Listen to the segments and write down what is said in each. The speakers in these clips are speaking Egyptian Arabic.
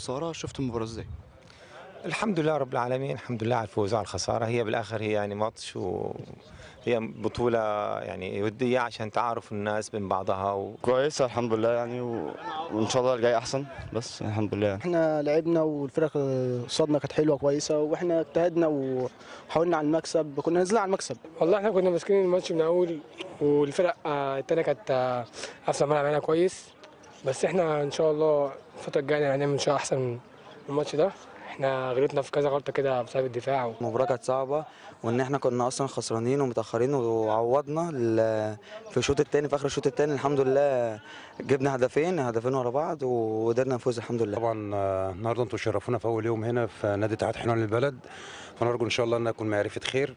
وخساره شفت المباراه ازاي الحمد لله رب العالمين الحمد لله على الفوز وعلى الخساره هي بالاخر هي يعني ماتش وهي بطوله يعني وديه عشان تعارف الناس بين بعضها و... كويسة الحمد لله يعني و... وإن شاء الله الجاي أحسن بس الحمد لله احنا لعبنا والفرق قصادنا كانت حلوه كويسه واحنا اجتهدنا وحاولنا على المكسب كنا نازلين على المكسب والله احنا كنا ماسكين الماتش من اول والفرق آه، التانية كانت آه، قافله الملعب معانا كويس بس احنا ان شاء الله الفتره الجايه هنعمل ان شاء الله احسن من الماتش ده احنا غلطنا في كذا غلطه كده بسبب الدفاع المباراة كانت صعبة وإن إحنا كنا أصلا خسرانين ومتأخرين وعوضنا ال- في الشوط التاني في آخر الشوط التاني الحمد لله جبنا هدفين هدفين ورا بعض وقدرنا نفوز الحمد لله طبعا آه، النهارده انتم شرفونا في اول يوم هنا في نادي اتحاد حلوان البلد فنرجو ان شاء الله انها تكون معرفه خير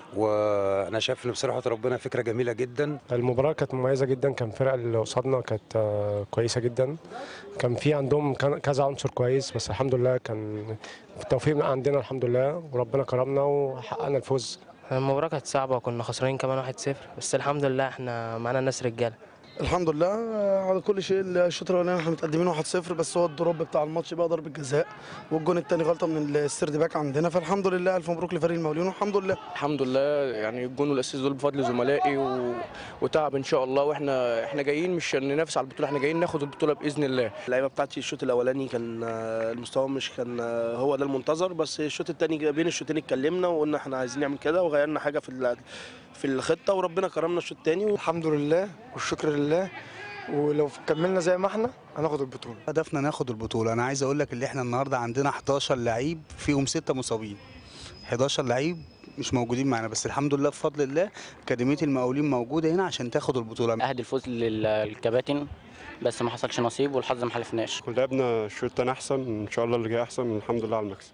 وانا شايف ان بصراحه ربنا فكره جميله جدا المباراه كانت مميزه جدا كان الفرق اللي قصادنا كانت آه، كويسه جدا كان في عندهم كان- كذا عنصر كويس بس الحمد لله كان التوفيق من عندنا الحمد لله وربنا كرمنا وحققنا الفوز المباراة كانت صعبة وكنا خسرانين كمان 1-0 بس الحمد لله احنا معانا ناس رجالة الحمد لله على كل شيء الشوط الاولاني احنا متقدمين 1-0 بس هو الدروب بتاع الماتش بقى ضربه جزاء والجون الثاني غلطه من السيرد باك عندنا فالحمد لله الف مبروك لفريق المقاولين والحمد لله الحمد لله يعني الجون والاسيست دول بفضل زملائي و... وتعب ان شاء الله واحنا احنا جايين مش ننافس على البطوله احنا جايين ناخد البطوله باذن الله اللعيبه بتاعتي الشوط الاولاني كان آه، المستوى مش كان آه، هو ده المنتظر بس الشوط الثاني بين الشوطين اتكلمنا وقلنا احنا عايزين نعمل كده وغيرنا حاجه في ال- في الخطه وربنا كرمنا الشوط الثاني الحمد لله والشكر لله ولو كملنا زي ما احنا هناخد البطوله هدفنا ناخد البطولة أنا عايز أقول لك اللي إحنا النهاردة عندنا 11 لعيب فيهم ستة مصابين 11 لعيب مش موجودين معانا بس الحمد لله بفضل الله أكاديمية المقاولين موجودة هنا عشان تاخد البطولة أهدي الفوز للكباتن بس ما حصلش نصيب والحظ ما حلفناش لعبنا الشوط التاني أحسن إن شاء الله اللي جاي أحسن الحمد لله على المكسب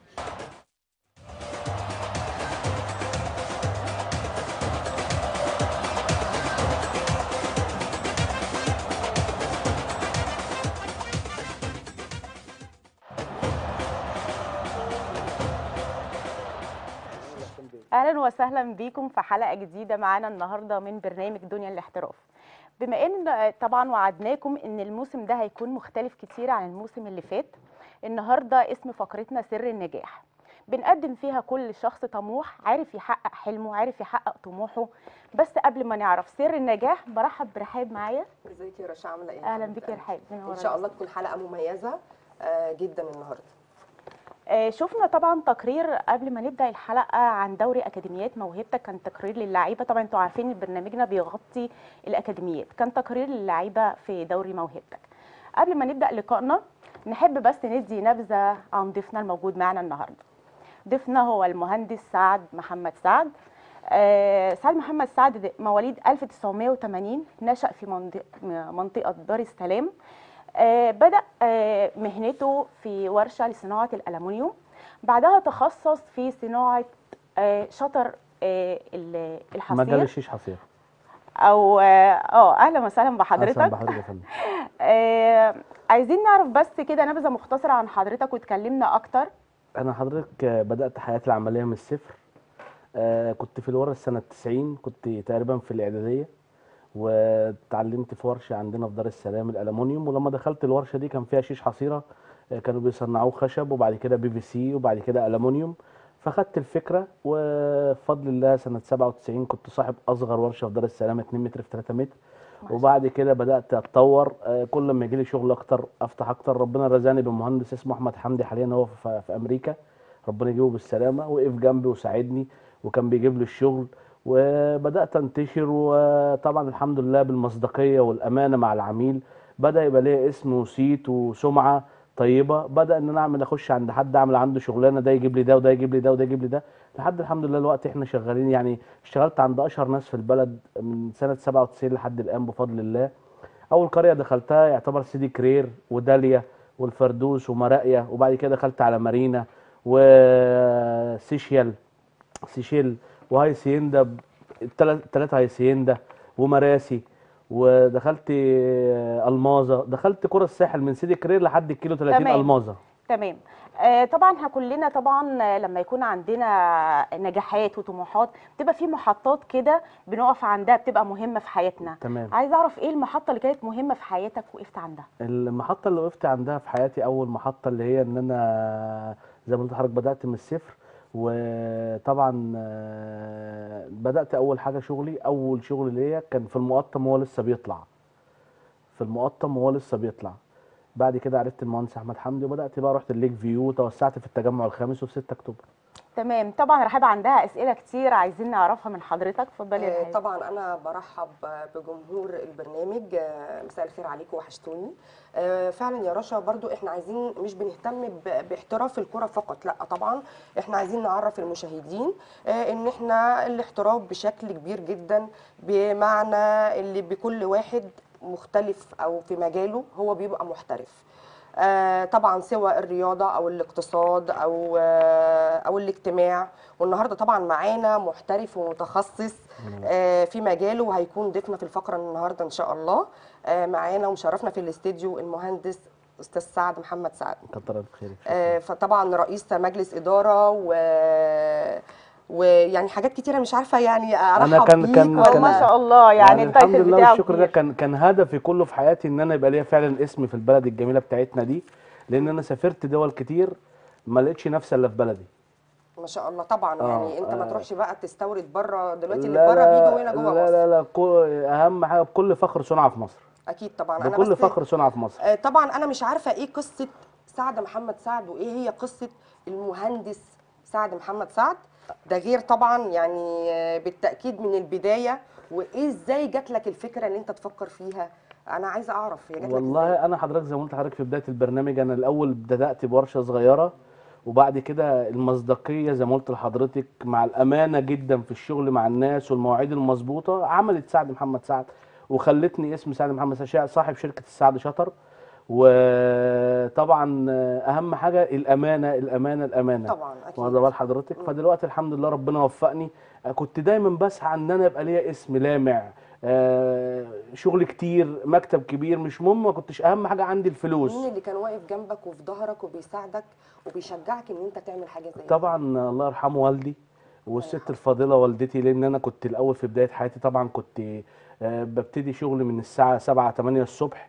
اهلا وسهلا بيكم في حلقه جديده معانا النهارده من برنامج دنيا الاحتراف بما ان طبعا وعدناكم ان الموسم ده هيكون مختلف كتير عن الموسم اللي فات النهارده اسم فقرتنا سر النجاح بنقدم فيها كل شخص طموح عارف يحقق حلمه عارف يحقق طموحه بس قبل ما نعرف سر النجاح برحب برحاب معايا ازيك يا رشا عامله ايه اهلا بك يا رحاب ان شاء الله تكون حلقه مميزه آه، جدا النهارده آه، شفنا طبعا تقرير قبل ما نبدا الحلقه عن دوري اكاديميات موهبتك كان تقرير للعيبه طبعا انتوا عارفين ان برنامجنا بيغطي الاكاديميات كان تقرير للعيبه في دوري موهبتك قبل ما نبدا لقائنا نحب بس ندي نبذه عن ضيفنا الموجود معنا النهارده ضيفنا هو المهندس سعد محمد سعد آه، سعد محمد سعد ده مواليد 1980 نشأ في منطقة, منطقة دار السلام آه، بدأ آه، مهنته في ورشة لصناعة الألمنيوم بعدها تخصص في صناعة آه، شطر آه، ال- الحصير مجال الشيش حصير أو اه آه، أهلا وسهلا بحضرتك أهلاً بحضرتك يا فندم آه، عايزين نعرف بس كده نبذة مختصرة عن حضرتك وتكلمنا أكتر انا حضرتك بدات حياتي العمليه من الصفر آه، كنت في الورش سنه 90 كنت تقريبا في الاعداديه واتعلمت في ورشه عندنا في دار السلام الالومنيوم ولما دخلت الورشه دي كان فيها شيش حصيره آه، كانوا بيصنعوه خشب وبعد كده بي في سي وبعد كده الومنيوم فخدت الفكره وبفضل الله سنه 97 كنت صاحب اصغر ورشه في دار السلام 2 متر في 3 متر وبعد كده بدات اتطور آه، كل ما يجي لي شغل اكتر افتح اكتر ربنا رزقني بمهندس اسمه احمد حمدي حاليا هو في في امريكا ربنا يجيبه بالسلامه وقف جنبي وساعدني وكان بيجيب لي الشغل وبدات انتشر وطبعا الحمد لله بالمصداقيه والامانه مع العميل بدا يبقى ليا اسم وصيت وسمعه طيبه بدا ان انا اعمل اخش عند حد اعمل عنده شغلانه ده يجيب لي ده وده يجيب لي ده وده يجيب لي ده لحد الحمد لله الوقت احنا شغالين يعني اشتغلت عند اشهر ناس في البلد من سنه 97 لحد الان بفضل الله اول قريه دخلتها يعتبر سيدي كرير وداليا والفردوس ومراقيه وبعد كده دخلت على مارينا وسيشيال سيشيل وهايسيندا الثلاثه هايسيندا ومراسي ودخلت المازه دخلت كره الساحل من سيدي كرير لحد الكيلو 30 تمام. المازه تمام آه، طبعا ها كلنا طبعا آه، لما يكون عندنا نجاحات وطموحات بتبقى في محطات كده بنقف عندها بتبقى مهمه في حياتنا تمام عايز اعرف ايه المحطه اللي كانت مهمه في حياتك وقفت عندها المحطة اللي وقفت عندها في حياتي أول محطة اللي هي إن أنا زي ما قلت لحضرتك بدأت من الصفر وطبعا آه، بدأت أول حاجة شغلي أول شغل ليا كان في المقطم وهو لسه بيطلع في المقطم وهو لسه بيطلع بعد كده عرفت المهندس أحمد حمدي وبدأت بقى رحت الليك فيو وتوسعت في التجمع الخامس وفي 6 أكتوبر تمام طبعا رحاب عندها اسئله كتير عايزين نعرفها من حضرتك اتفضلي يا آه، رحاب طبعا انا برحب بجمهور البرنامج آه، مساء الخير عليكم وحشتوني آه، فعلا يا رشا برضو احنا عايزين مش بنهتم ب- باحتراف الكرة فقط لا طبعا احنا عايزين نعرف المشاهدين آه، ان احنا الاحتراف بشكل كبير جدا بمعنى اللي بكل واحد مختلف او في مجاله هو بيبقى محترف آه، طبعا سواء الرياضه او الاقتصاد او آه، او الاجتماع والنهارده طبعا معانا محترف ومتخصص آه، في مجاله وهيكون ضيفنا في الفقره النهارده ان شاء الله آه، معانا ومشرفنا في الاستديو المهندس استاذ سعد محمد سعد كتر ألف خيرك آه، فطبعا رئيس مجلس اداره و ويعني حاجات كتيره مش عارفه يعني ارحب أنا كان بيك كان ولا- كان ما شاء الله يعني الحمد التايتل لله بتاعه والشكر ده كبير. كان كان هدفي كله في حياتي ان انا يبقى ليا فعلا اسم في البلد الجميله بتاعتنا دي لان انا سافرت دول كتير ما لقيتش نفسي الا في بلدي ما شاء الله طبعا آه، يعني انت ما آه. تروحش بقى تستورد بره دلوقتي اللي لا بره لا بيجوا هنا جوه لا مصر لا لا كو- اهم حاجه بكل فخر صنع في مصر اكيد طبعا انا بكل بس فخر صنع في مصر آه، طبعا انا مش عارفه ايه قصه سعد محمد سعد وايه هي قصه المهندس سعد محمد سعد ده غير طبعا يعني آه، بالتاكيد من البدايه وايه ازاي جات لك الفكره ان انت تفكر فيها انا عايزه اعرف هي جات لك والله انا حضرتك زي ما قلت لحضرتك في بدايه البرنامج انا الاول بدات بورشه صغيره وبعد كده المصداقيه زي ما قلت لحضرتك مع الامانه جدا في الشغل مع الناس والمواعيد المظبوطه عملت سعد محمد سعد وخلتني اسم سعد محمد سعد صاحب شركه السعد شطر وطبعا اهم حاجه الامانه الامانه الامانه طبعا اكيد واخد بال حضرتك فدلوقتي الحمد لله ربنا وفقني آه، كنت دايما بسعى ان انا يبقى ليا اسم لامع آه، شغل كتير مكتب كبير مش مهم ما كنتش اهم حاجه عندي الفلوس مين اللي كان واقف جنبك وفي ظهرك وبيساعدك وبيشجعك ان انت تعمل حاجه زي كده؟ طبعا الله يرحمه والدي والست الفاضله والدتي لان انا كنت الاول في بدايه حياتي طبعا كنت آه، ببتدي شغل من الساعه 7 8 الصبح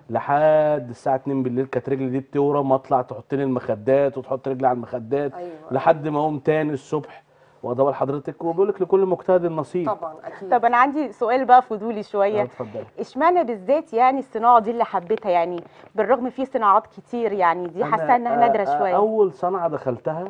لحد الساعه 2 بالليل كانت رجلي دي بتورم اطلع تحط لي المخدات وتحط رجلي على المخدات ايوه لحد ما اقوم تاني الصبح واخد بال حضرتك وبيقول لك لكل مجتهد نصيب طبعا اكيد طب انا عندي سؤال بقى فضولي آه، شويه اتفضلي اشمعنى بالذات يعني الصناعه دي اللي حبيتها يعني بالرغم في صناعات كتير يعني دي أنا، حاسه انها آه، نادره آه، شويه اول صنعه دخلتها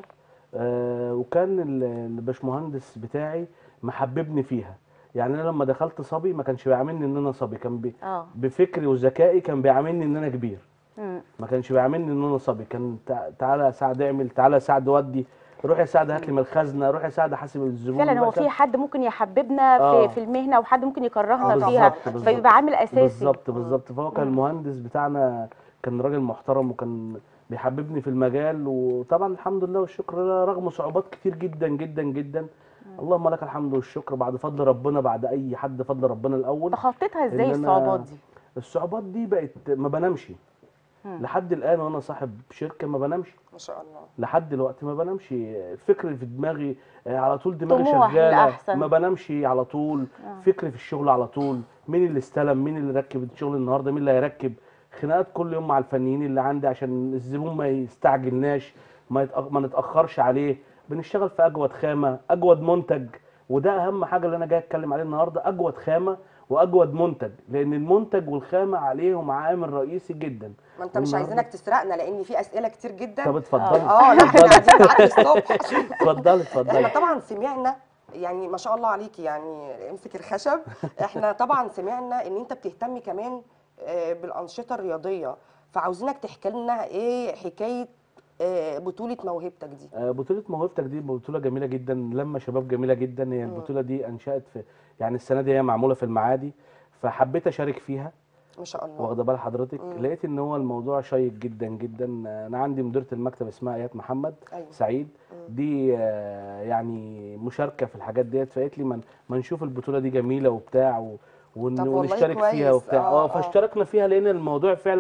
آه، وكان ال- الباشمهندس بتاعي محببني فيها يعني انا لما دخلت صبي ما كانش بيعاملني ان انا صبي كان بي اه بفكري وذكائي كان بيعاملني ان انا كبير مم. ما كانش بيعاملني ان انا صبي كان تع- تعالى يا سعد اعمل تعالى يا سعد ودي روح يا سعد هات لي من الخزنه روح يا سعد حاسب الزبون فعلا هو روح يا في سعد- حد ممكن يحببنا آه. في في المهنه وحد ممكن يكرهنا بالظبط، فيها بالظبط. فيبقى عامل اساسي بالظبط بالظبط فهو كان مم. المهندس بتاعنا كان راجل محترم وكان بيحببني في المجال وطبعا الحمد لله والشكر لله رغم صعوبات كتير جدا جدا جدا اللهم لك الحمد والشكر بعد فضل ربنا بعد اي حد فضل ربنا الاول تخطيتها ازاي إن أنا- الصعوبات دي الصعوبات دي بقت ما بنامش مم. لحد الان وانا صاحب شركه ما بنامش ما شاء الله لحد دلوقتي ما بنامش الفكر في دماغي آه، على طول دماغي طموح شغاله للأحسن. ما بنامش على طول آه. فكري في الشغل على طول مين اللي استلم مين اللي ركب الشغل النهارده مين اللي هيركب خناقات كل يوم مع الفنيين اللي عندي عشان الزبون ما يستعجلناش ما, يتأخ... ما نتاخرش عليه بنشتغل في اجود خامه اجود منتج وده اهم حاجه اللي انا جاي اتكلم عليه النهارده اجود خامه واجود منتج لان المنتج والخامه عليهم عامل رئيسي جدا ما انت مش والنهاردة- عايزينك تسرقنا لان في اسئله كتير جدا طب اتفضلي اه لا احنا قاعدين معاك الصبح اتفضلي اتفضلي احنا طبعا سمعنا يعني ما شاء الله عليكي يعني امسك الخشب احنا طبعا سمعنا ان انت بتهتمي كمان آه، بالانشطه الرياضيه فعاوزينك تحكي لنا ايه حكايه آه، بطوله موهبتك دي آه، بطولة موهبتك دي بطولة جميلة جدا لما شباب جميلة جدا هي البطولة دي أنشأت في يعني السنة دي هي معمولة في المعادي فحبيت أشارك فيها ما شاء الله واخدة بال حضرتك مم. لقيت إن هو الموضوع شيق جدا جدا آه، أنا عندي مديرة المكتب اسمها آيات محمد أيوة. سعيد مم. دي آه، يعني مشاركة في الحاجات ديت فقالت لي ما ما نشوف البطولة دي جميلة وبتاع و ون- طب والله ونشترك فيها كويس. وبتاع آه، اه آه. فاشتركنا فيها لان الموضوع فعلا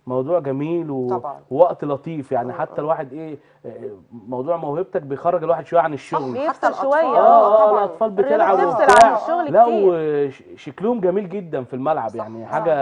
موضوع جميل و... طبعاً. ووقت لطيف يعني حتى الواحد ايه آه، موضوع موهبتك بيخرج الواحد شويه عن الشغل بيفصل شويه اه اه طبعاً. الاطفال الرياضة بتلعب بتفصل وبتاع عن الشغل لا كتير. وشكلهم جميل جدا في الملعب يعني حاجه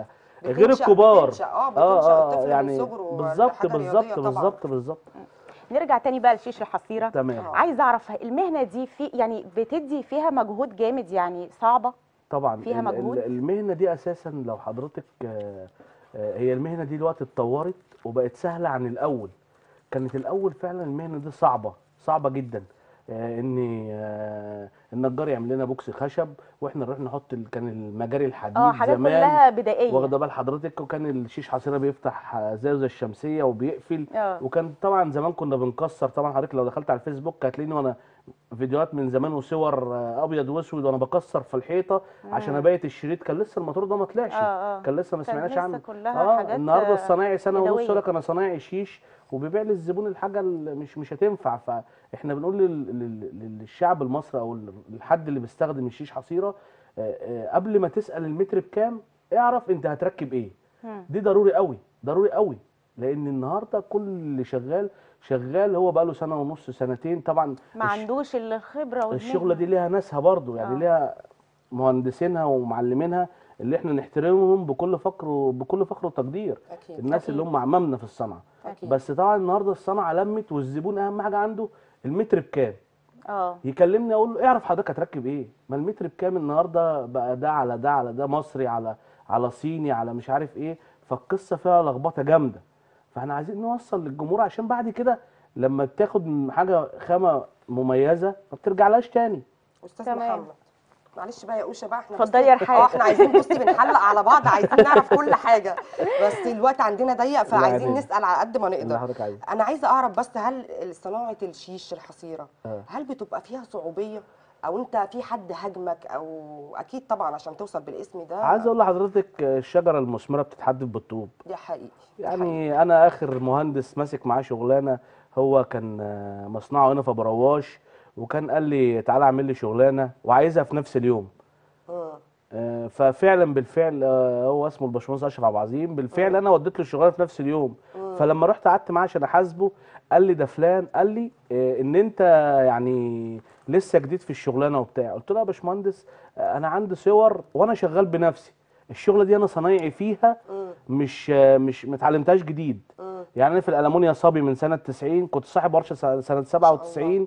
غير بتنشأ- الكبار بتنشأ- آه، بتنشأ الطفل من يعني صغره بالظبط لحاجة بالظبط رياضية طبعاً. بالظبط بالظبط نرجع تاني بقى لشيش الحصيره تمام. عايزه اعرف المهنه دي في يعني بتدي فيها مجهود جامد يعني صعبه طبعا فيها ال- مجهود؟ ال- المهنه دي اساسا لو حضرتك آه، آه، هي المهنه دي دلوقتي اتطورت وبقت سهله عن الاول كانت الاول فعلا المهنه دي صعبه صعبه جدا آه، ان آه، النجار يعمل لنا بوكس خشب واحنا نروح نحط ال- كان المجاري الحديد اه حاجات زمان كلها بدائيه واخده بال حضرتك وكان الشيش حصيره بيفتح زي الشمسيه وبيقفل اه. وكان طبعا زمان كنا بنكسر طبعا حضرتك لو دخلت على الفيسبوك هتلاقيني وانا فيديوهات من زمان وصور آه، ابيض واسود وانا بكسر في الحيطه عشان مم. ابيت الشريط كان لسه الموتور ده ما طلعش اه، اه. كان لسه ما كان سمعناش لسه عنه كلها اه حاجات، النهارده آه، الصنايعي سنه ونص يدوية. يقول لك انا صنايعي شيش وبيبيع للزبون الحاجه اللي مش مش هتنفع فاحنا بنقول لل- لل- للشعب المصري او الحد اللي بيستخدم الشيش حصيره آه، آه، قبل ما تسال المتر بكام اعرف انت هتركب ايه مم. دي ضروري قوي ضروري قوي لان النهارده كل اللي شغال شغال هو بقى له سنه ونص سنتين طبعا ما الش- عندوش الخبره والمهنة. الشغله دي ليها ناسها برضو يعني آه. ليها مهندسينها ومعلمينها اللي احنا نحترمهم بكل فخر وبكل فخر وتقدير أكيد. الناس أكيد. اللي هم عمامنا في الصنعه أكيد. بس طبعا النهارده الصنعه لمت والزبون اهم حاجه عنده المتر بكام اه يكلمني اقول له اعرف حضرتك هتركب ايه ما المتر بكام النهارده بقى ده على ده على ده مصري على على صيني على مش عارف ايه فالقصه فيها لخبطه جامده فاحنا عايزين نوصل للجمهور عشان بعد كده لما بتاخد من حاجه خامه مميزه ما بترجعلهاش تاني استاذ تمام. محمد معلش بقى يا اوشا بقى احنا اتفضلي بصي- يا رحاب. اه احنا عايزين بصي بنحلق على بعض عايزين نعرف كل حاجه بس الوقت عندنا ضيق فعايزين يعني. نسال على قد ما اللي نقدر حضرتك عايزه انا عايزه اعرف بس هل صناعه الشيش الحصيره آه. هل بتبقى فيها صعوبيه او انت في حد هاجمك او اكيد طبعا عشان توصل بالاسم ده عايز اقول لحضرتك الشجره المثمره بتتحدف بالطوب دي حقيقي ده حقيقي. يعني انا اخر مهندس ماسك معاه شغلانه هو كان آه، مصنعه هنا في أبو رواش وكان قال لي تعالى اعمل لي شغلانه وعايزها في نفس اليوم مم. آه، ففعلا بالفعل آه، هو اسمه الباشمهندس اشرف عبد العظيم بالفعل انا وديت له الشغلانه في نفس اليوم فلما رحت قعدت معاه عشان احاسبه قال لي ده فلان قال لي آه، ان انت يعني لسه جديد في الشغلانه وبتاع قلت له يا باشمهندس آه، انا عندي صور وانا شغال بنفسي الشغله دي انا صنايعي فيها مش آه، مش ما اتعلمتهاش جديد يعني انا في الالمونيا صبي من سنه 90 كنت صاحب ورشه سنه سنة 97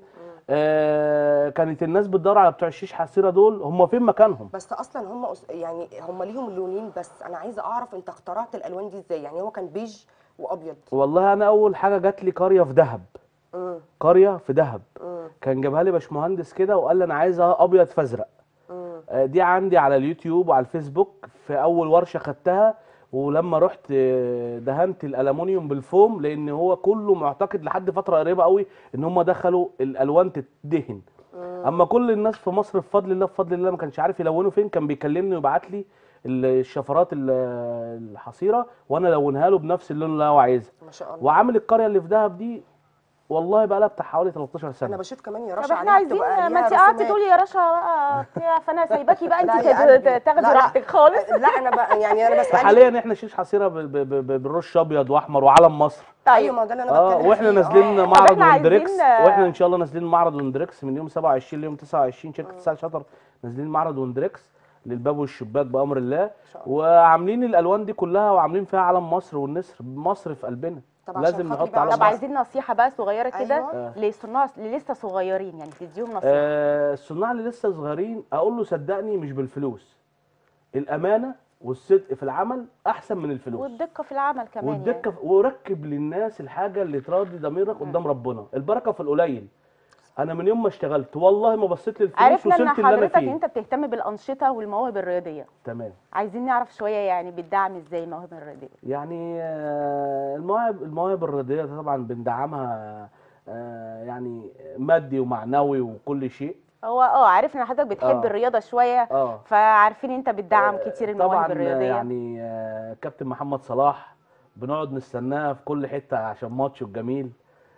آه كانت الناس بتدور على بتوع الشيش حصيره دول هم فين مكانهم بس اصلا هم أس- يعني هم ليهم لونين بس انا عايزه اعرف انت اخترعت الالوان دي ازاي يعني هو كان بيج وابيض والله انا اول حاجه جات لي قريه في دهب مم. قريه في دهب مم. كان جابها لي باشمهندس كده وقال لي انا عايزها ابيض فازرق مم. آه، دي عندي على اليوتيوب وعلى الفيسبوك في اول ورشه خدتها ولما رحت آه، دهنت الالومنيوم بالفوم لان هو كله معتقد لحد فتره قريبه قوي ان هم دخلوا الالوان تدهن اما كل الناس في مصر بفضل الله بفضل الله ما كانش عارف يلونه فين كان بيكلمني ويبعت لي الشفرات ال- الحصيره وانا الونها له بنفس اللون اللي هو عايزها ما شاء الله وعامل القريه اللي في دهب دي والله بقى لها بتاع حوالي 13 انا سنه بشوف كمان يا طب رشا احنا عليها عايزين بتبقى ما ليها انت قعدتي رسومات. تقولي يا رشا بقى بتاع فانا سايباكي بقى انت لا يا قلبي. تاخدي لا، لا. راحتك خالص لا انا بقى يعني انا بسالك فحاليا احنا شيش حصيره ب- ب- ب- بالرش ابيض واحمر وعلم مصر ايوه ما ده اللي انا اه بتكلم واحنا فيه. نازلين آه. معرض احنا عايزين- وندريكس واحنا ان شاء الله نازلين معرض وندريكس من يوم 27 ليوم 29 شركه سعد شطر نازلين معرض وندريكس للباب والشباك بامر الله وعاملين الالوان دي كلها وعاملين فيها علم مصر والنسر مصر في قلبنا طب عشان لازم خاطري نحط بقى علم طب مصر عايزين نصيحه بقى صغيره كده أيوة. لصناع اللي لسه صغيرين يعني تديهم نصيحه آه الصناع اللي لسه صغيرين اقول له صدقني مش بالفلوس الامانه والصدق في العمل احسن من الفلوس والدقه في العمل كمان والدقه في- وركب للناس الحاجه اللي تراضي ضميرك قدام ربنا البركه في القليل انا من يوم ما اشتغلت والله ما بصيت للفلوس عرفنا ان وصلت اللي انا حضرتك فيه انت بتهتم بالانشطه والمواهب الرياضيه تمام عايزين نعرف شويه يعني بتدعم ازاي المواهب الرياضيه يعني آه، المواهب المواهب الرياضيه ده طبعا بندعمها آه، يعني مادي ومعنوي وكل شيء هو اه عرفنا ان حضرتك بتحب آه. الرياضه شويه اه فعارفين انت بتدعم كتير طبعا المواهب الرياضيه يعني آه، كابتن محمد صلاح بنقعد نستناه في كل حته عشان ماتشه الجميل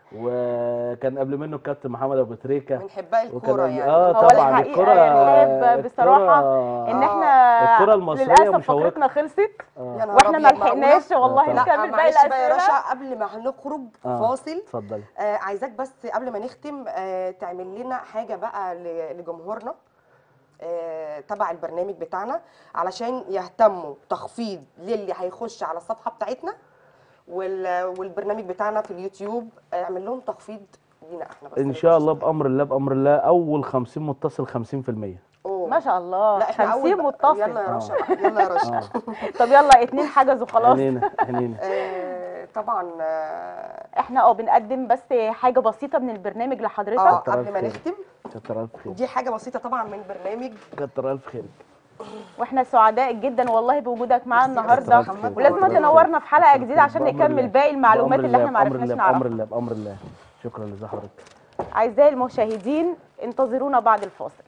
وكان قبل منه الكابتن محمد ابو تريكه من حباء وكان الكوره قبل- يعني اه هو طبعا الحقيقة الكره يعني بصراحة الكرة- ان احنا الكرة المصرية للاسف مشوقة. فقرتنا خلصت آه. يا نهار واحنا ما أبيض، معقولة؟ لحقناش والله طبعا. لا نكمل باقي معلش بقى يا الاسئله رشا قبل ما هنخرج آه. فاصل اتفضلي آه عايزاك بس قبل ما نختم آه تعمل لنا حاجه بقى ل- لجمهورنا آه تبع البرنامج بتاعنا علشان يهتموا تخفيض للي هيخش على الصفحه بتاعتنا وال والبرنامج بتاعنا في اليوتيوب آه، اعمل لهم تخفيض لينا احنا بس ان شاء الله بامر الله بامر الله اول 50 متصل 50% أوه. ما شاء الله لا احنا 50 أول بقى- متصل يلا يا آه. رشا بقى، يلا يا رشا اه طب يلا اتنين حجزوا خلاص عينينا عينينا آه طبعا آه احنا اه بنقدم بس حاجه بسيطه من البرنامج لحضرتك آه، كتر قبل ألف ما خير. نختم كتر الف خير دي حاجه بسيطه طبعا من البرنامج كتر الف خير واحنا سعداء جدا والله بوجودك معانا ميرسي يا أستاذ النهارده محمد. ولازم كتر تنورنا في حلقه جديده عشان بأمر نكمل الله. باقي المعلومات بأمر اللي احنا الله، ما بأمر عرفناش الله بأمر نعرفها الله بأمر الله شكرا لحضرتك اعزائي المشاهدين انتظرونا بعد الفاصل